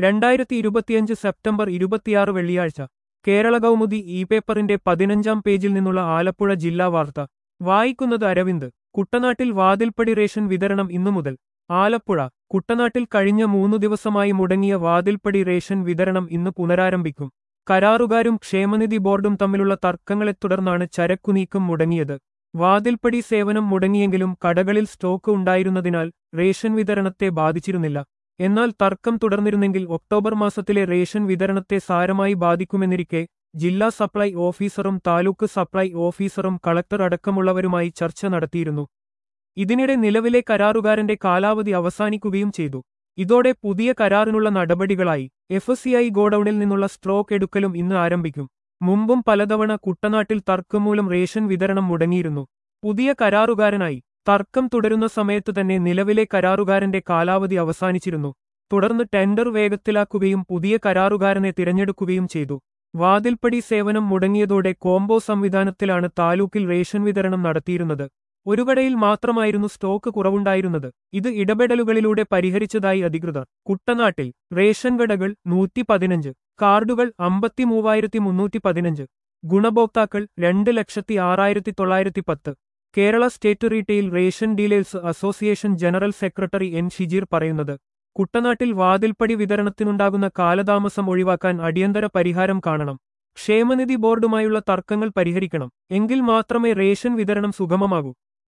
രണ്ടായിരത്തി ഇരുപത്തിയഞ്ച് സെപ്റ്റംബർ ഇരുപത്തിയാറ് വെള്ളിയാഴ്ച കേരള കൗമുദി ഇ പേപ്പറിന്റെ പതിനഞ്ചാം പേജിൽ നിന്നുള്ള ആലപ്പുഴ ജില്ലാ വാർത്ത വായിക്കുന്നത് അരവിന്ദ് കുട്ടനാട്ടിൽ വാതിൽപ്പടി റേഷൻ വിതരണം ഇന്നു മുതൽ ആലപ്പുഴ കുട്ടനാട്ടിൽ കഴിഞ്ഞ മൂന്നു ദിവസമായി മുടങ്ങിയ വാതിൽപ്പടി റേഷൻ വിതരണം ഇന്ന് പുനരാരംഭിക്കും കരാറുകാരും ക്ഷേമനിധി ബോർഡും തമ്മിലുള്ള തർക്കങ്ങളെ തുടർന്നാണ് ചരക്കുനീക്കം മുടങ്ങിയത് വാതിൽപ്പടി സേവനം മുടങ്ങിയെങ്കിലും കടകളിൽ സ്റ്റോക്ക് ഉണ്ടായിരുന്നതിനാൽ റേഷൻ വിതരണത്തെ ബാധിച്ചിരുന്നില്ല എന്നാൽ തർക്കം തുടർന്നിരുന്നെങ്കിൽ ഒക്ടോബർ മാസത്തിലെ റേഷൻ വിതരണത്തെ സാരമായി ബാധിക്കുമെന്നിരിക്കെ ജില്ലാ സപ്ലൈ ഓഫീസറും താലൂക്ക് സപ്ലൈ ഓഫീസറും കളക്ടർ അടക്കമുള്ളവരുമായി ചർച്ച നടത്തിയിരുന്നു ഇതിനിടെ നിലവിലെ കരാറുകാരന്റെ കാലാവധി അവസാനിക്കുകയും ചെയ്തു ഇതോടെ പുതിയ കരാറിനുള്ള നടപടികളായി എഫ് സിഐ ഗോഡൌണിൽ നിന്നുള്ള സ്ട്രോക്ക് എടുക്കലും ഇന്ന് ആരംഭിക്കും മുമ്പും പലതവണ കുട്ടനാട്ടിൽ തർക്കം മൂലം റേഷൻ വിതരണം മുടങ്ങിയിരുന്നു പുതിയ കരാറുകാരനായി തർക്കം തുടരുന്ന സമയത്ത് തന്നെ നിലവിലെ കരാറുകാരന്റെ കാലാവധി അവസാനിച്ചിരുന്നു തുടർന്ന് ടെൻഡർ വേഗത്തിലാക്കുകയും പുതിയ കരാറുകാരനെ തിരഞ്ഞെടുക്കുകയും ചെയ്തു വാതിൽപ്പടി സേവനം മുടങ്ങിയതോടെ കോംബോ സംവിധാനത്തിലാണ് താലൂക്കിൽ റേഷൻ വിതരണം നടത്തിയിരുന്നത് ഒരു കടയിൽ മാത്രമായിരുന്നു സ്റ്റോക്ക് കുറവുണ്ടായിരുന്നത് ഇത് ഇടപെടലുകളിലൂടെ പരിഹരിച്ചതായി അധികൃതർ കുട്ടനാട്ടിൽ റേഷൻ കടകൾ നൂറ്റി പതിനഞ്ച് കാർഡുകൾ അമ്പത്തി മൂവായിരത്തി മുന്നൂറ്റി പതിനഞ്ച് ഗുണഭോക്താക്കൾ രണ്ട് ലക്ഷത്തി ആറായിരത്തി തൊള്ളായിരത്തി പത്ത് Kerala state retail ration dealers association general secretary N Shijeer പറയുന്നത് കുട്ടനാട്ടിൽ വാതിൽപ്പടി വിതരണത്തിനുണ്ടാകുന്ന കാലതാമസം ഒഴിവാക്കാൻ അടിയന്തര പരിഹാരം കാണണം ക്ഷേമനിധി ബോർഡുമായുള്ള തർക്കങ്ങൾ പരിഹരിക്കണം എങ്കിൽ മാത്രമേ റേഷൻ വിതരണം സുഗമമാകൂ